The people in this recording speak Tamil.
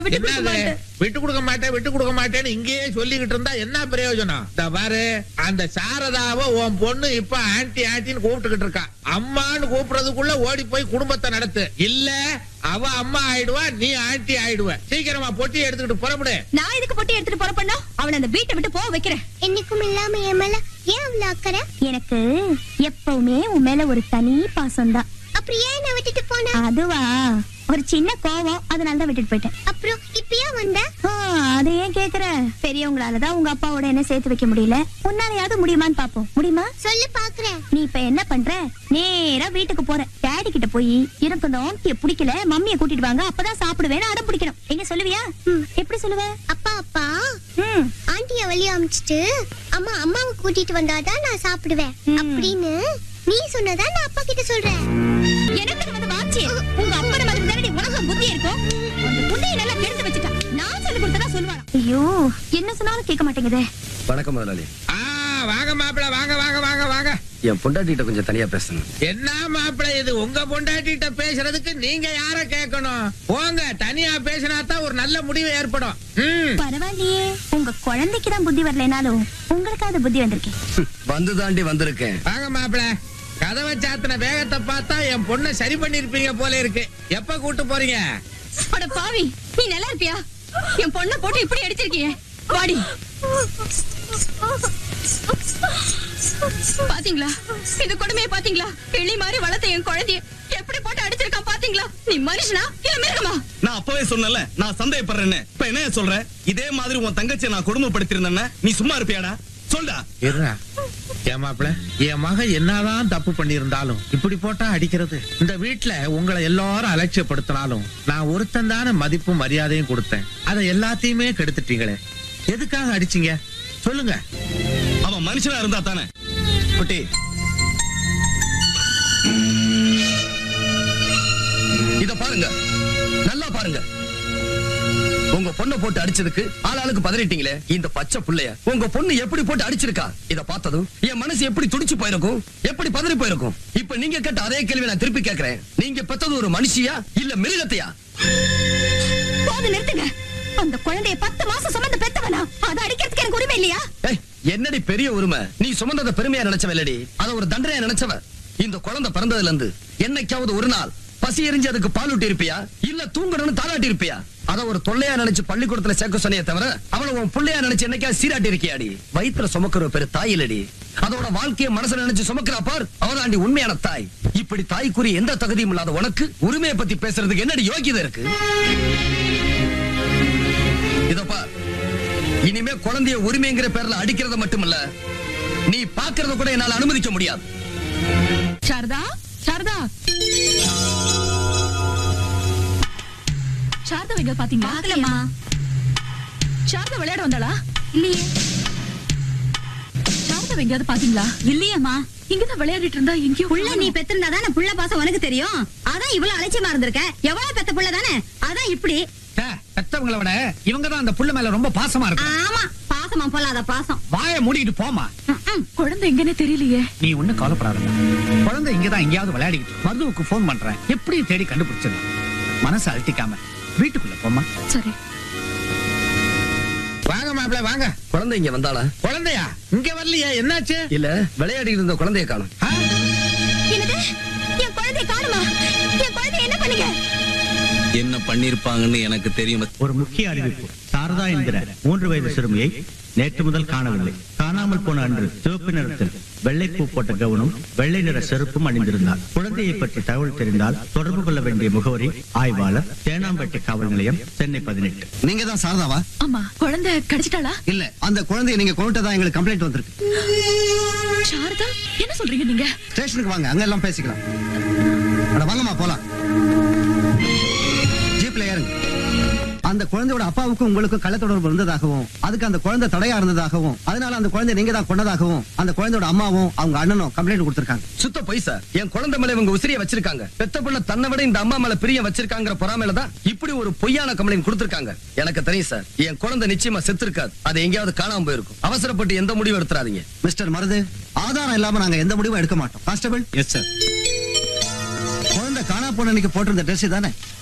விட்டு கொடுக்க என்னது மாட்டேன். விட்டு கொடுக்க மாட்டேன் விட்டு கொடுக்க மாட்டேன்னு இங்கேயே சொல்லிக்கிட்டு இருந்தா என்ன பிரயோஜனம் இந்த பாரு அந்த சாரதாவை உன் பொண்ணு இப்ப ஆன்டி ஆன்டின்னு கூப்பிட்டுக்கிட்டு இருக்கா அம்மான்னு கூப்பிடுறதுக்குள்ள ஓடி போய் குடும்பத்தை நடத்து இல்ல அவ அம்மா ஆயிடுவா நீ ஆன்டி ஆயிடுவ சீக்கிரமா பொட்டி எடுத்துக்கிட்டு புறப்படு நான் இதுக்கு பொட்டி எடுத்துட்டு போற பண்ணா அவளை அந்த வீட்டை விட்டு போக வைக்கிறேன் என்னைக்கும் இல்லாம என் மேல ஏன் அவ்வளவு அக்கறை எனக்கு எப்பவுமே உன் மேல ஒரு தனி பாசம் தான் அப்புறம் ஏன் நான் விட்டுட்டு போன அதுவா ஒரு சின்ன கோவம் அதனால தான் விட்டுட்டு போயிட்டேன் அப்புறம் இப்ப ஏன் வந்த ஆ, அதை ஏன் கேக்குற பெரியவங்களாலதான் உங்க அப்பாவோட என்ன சேர்த்து வைக்க முடியல உன்னாலயாவது முடியுமான்னு பாப்போம் முடியுமா சொல்லு பாக்குறேன் நீ இப்ப என்ன பண்ற நேரா வீட்டுக்கு போற டாடி கிட்ட போய் எனக்கு அந்த ஆண்டிய பிடிக்கல மம்மிய கூட்டிட்டு வாங்க அப்பதான் சாப்பிடுவேன்னு அடம் பிடிக்கணும் எங்க சொல்லுவியா எப்படி சொல்லுவ அப்பா அப்பா ம் ஆண்டிய வெளிய அமிச்சிட்டு அம்மா அம்மாவை கூட்டிட்டு வந்தாதான் நான் சாப்பிடுவேன் ம். அப்படின்னு நீ சொன்னதா நான் அப்பா கிட்ட சொல்றேன் எனக்கு வந்து வாச்சி உங்க அப்பா மாதிரி தானடி உனக்கு புத்தி இருக்கும் அந்த புத்தியை நல்லா கெடுத்து வச்சுட்டா நான் சொல்லி கொடுத்ததா சொல்லுவாங்க ஐயோ என்ன சொன்னாலும் கேட்க மாட்டேங்குதே வணக்கம் முதலாளி ஆ வாங்க மாப்பிள வாங்க வாங்க வாங்க வாங்க என் பொண்டாட்டிகிட்ட கொஞ்சம் தனியா பேசணும் என்ன மாப்பிள இது உங்க பொண்டாட்டிட்ட பேசுறதுக்கு நீங்க யார கேட்கணும் போங்க தனியா பேசினா தான் ஒரு நல்ல முடிவு ஏற்படும் ம் பரவாயில்லையே உங்க குழந்தைக்கு தான் புத்தி வரலைனாலும் உங்களுக்காவது புத்தி வந்திருக்கேன் வந்து தாண்டி வந்திருக்கேன் வாங்க மாப்பிள கதவை சாத்தின வேகத்தை பார்த்தா என் பொண்ணை சரி பண்ணிருப்பீங்க போல இருக்கு எப்ப கூட்டு போறீங்க அட பாவி நீ நல்லா இருப்பியா என் பொண்ண போட்டு இப்படி அடிச்சிருக்கியே வாடி பாத்தீங்களா இது கொடுமையை பாத்தீங்களா கிளி மாதிரி வளர்த்த என் குழந்தைய எப்படி போட்டு அடிச்சிருக்கான் பாத்தீங்களா நீ மனுஷனா இல்ல மிருகமா நான் அப்பவே சொன்னல நான் சந்தேகப்படுறேன்னு இப்ப என்ன சொல்ற இதே மாதிரி உன் தங்கச்சியை நான் கொடுமைப்படுத்திருந்தேன்னா நீ சும்மா இருப்பியாடா சொல்டா இருடா ஏன் மாப்பிள என் மக என்னதான் தப்பு பண்ணியிருந்தாலும் இப்படி போட்டா அடிக்கிறது இந்த வீட்ல உங்களை எல்லாரும் அலட்சியப்படுத்தினாலும் நான் ஒருத்தன் தானே மதிப்பும் மரியாதையும் கொடுத்தேன் அதை எல்லாத்தையுமே கெடுத்துட்டீங்களே எதுக்காக அடிச்சீங்க சொல்லுங்க அவன் மனுஷனா இருந்தா தானே குட்டி இத பாருங்க நல்லா பாருங்க உங்க பொண்ணை போட்டு அடிச்சதுக்கு ஆளாளுக்கு பதறிட்டீங்களே இந்த பச்சை புள்ளைய உங்க பொண்ணு எப்படி போட்டு அடிச்சிருக்கா இத பார்த்ததும் என் மனசு எப்படி துடிச்சு போயிருக்கும் எப்படி பதறி போயிருக்கும் இப்ப நீங்க கேட்ட அதே கேள்வி நான் திருப்பி கேக்குறேன் நீங்க பெத்தது ஒரு மனுஷியா இல்ல மிருகத்தையா போது நிறுத்துங்க அந்த குழந்தைய பத்து மாசம் சுமந்து பெத்தவனா அதை அடிக்கிறதுக்கு எனக்கு உரிமை இல்லையா ஏய், என்னடி பெரிய உரிமை நீ சுமந்தத பெருமையா நினைச்சவ இல்லடி அத ஒரு தண்டனையா நினைச்சவ இந்த குழந்தை பிறந்ததுல இருந்து என்னைக்காவது ஒரு நாள் பசி எரிஞ்சு அதுக்கு பால் ஊட்டி இருப்பியா இல்ல தூங்கணும்னு தாளாட்டி இருப்பியா அத ஒரு தொல்லையா நினைச்சு பள்ளிக்கூடத்துல சேர்க்க சொன்னியே தவிர அவளை உன் பிள்ளையா நினைச்சு என்னைக்கா சீராட்டி இருக்கியாடி வயிற்றுல சுமக்கிற பெரு தாய் இல்லடி அதோட வாழ்க்கைய மனசுல நினைச்சு சுமக்கிறா பார் அவதாண்டி உண்மையான தாய் இப்படி தாய்க்குரிய எந்த தகுதியும் இல்லாத உனக்கு உரிமையை பத்தி பேசுறதுக்கு என்னடி யோகியதை இருக்கு இதோ பார் இனிமே குழந்தைய உரிமைங்கிற பேர்ல அடிக்கிறத மட்டுமல்ல நீ பாக்குறத கூட என்னால அனுமதிக்க முடியாது சாரதா சாரதா சாரதா எங்க பாத்தீங்களா பாக்கலமா சாரதா விளையாட வந்தாளா இல்லையே சாரதா எங்கயாவது பாத்தீங்களா இல்லையேம்மா இங்கதான் விளையாடிட்டு இருந்தா எங்கேயோ புள்ள நீ பெத்திருந்தா தானே புள்ள பாசம் உனக்கு தெரியும் அதான் இவ்வளவு அலட்சியமா இருந்திருக்க எவ்வளவு பெத்த புள்ள தானே அதான் இப்படி பெத்தவங்களை விட இவங்க தான் அந்த புள்ள மேல ரொம்ப பாசமா இருக்கு ஆமா பாசமா பொல்லாத பாசம் வாயை மூடிட்டு போமா ம்ம். குழந்தை எங்கன்னே தெரியலையே நீ ஒண்ணும் கவலைப்படாத குழந்தை இங்கதான் எங்கேயாவது விளையாடிக்கிட்டு இருக்கு. மருதுவுக்கு போன் பண்றேன் எப்படியும் தேடி கண்டுபிடிச்சிடலாம் மனசு அழட்டிக்காம வீட்டுக்குள்ள போமா சரி வாங்க மாப்பிள வாங்க குழந்தை இங்க வந்தாளா குழந்தையா இங்க வரலையா என்னாச்சு இல்ல விளையாடி இருந்த குழந்தைய காணும் ஆ? என்னது என் குழந்தைய காணுமா என் குழந்தைய என்ன பண்ணீங்க என்ன பண்ணிருப்பாங்கன்னு எனக்கு தெரியும் ஒரு முக்கிய அறிவிப்பு சாரதா என்கிற மூன்று வயது சிறுமியை நேற்று முதல் காணவில்லை காணாமல் போன அன்று சிவப்பு நிறத்தில் வெள்ளை பூ போட்ட கவுனும் வெள்ளை நிற செருப்பும் அணிந்திருந்தார் குழந்தையை பற்றி தகவல் தெரிந்தால் தொடர்பு கொள்ள வேண்டிய முகவரி ஆய்வாளர் தேனாம்பேட்டை காவல் நிலையம் சென்னை பதினெட்டு நீங்க தான் சாரதாவா ஆமா குழந்தை கிடைச்சிட்டாளா இல்ல அந்த குழந்தைய நீங்க கொண்டுட்டதா எங்களுக்கு கம்ப்ளைண்ட் வந்திருக்கு சாரதா என்ன சொல்றீங்க நீங்க ஸ்டேஷனுக்கு வாங்க அங்க எல்லாம் பேசிக்கலாம் அட வாங்கம்மா போலாம் ஜீப்ல ஏறுங்க அந்த குழந்தையோட அப்பாவுக்கும் உங்களுக்கும் கள்ள தொடர்பு இருந்ததாகவும் அதுக்கு அந்த குழந்தை தடையா இருந்ததாகவும் அதனால அந்த குழந்தை நீங்க தான் கொண்டதாகவும் அந்த குழந்தையோட அம்மாவும் அவங்க அண்ணனும் கம்ப்ளைண்ட் கொடுத்திருக்காங்க சுத்த பொய் சார் என் குழந்தை மேல இவங்க உசிரிய வச்சிருக்காங்க பெத்த பிள்ளை தன்னை விட இந்த அம்மா மேல பிரிய வச்சிருக்காங்கிற பொறாமையில தான் இப்படி ஒரு பொய்யான கம்ப்ளைண்ட் கொடுத்திருக்காங்க எனக்கு தெரியும் சார் என் குழந்தை நிச்சயமா செத்து இருக்காது அது எங்கேயாவது காணாம போயிருக்கும் அவசரப்பட்டு எந்த முடிவும் எடுத்துறாதீங்க மிஸ்டர் மருது ஆதாரம் இல்லாம நாங்க எந்த முடிவும் எடுக்க மாட்டோம் கான்ஸ்டபிள் எஸ் சார் குழந்தை காணா போன அன்னைக்கு போட்டிருந்த ட்ரெஸ் தானே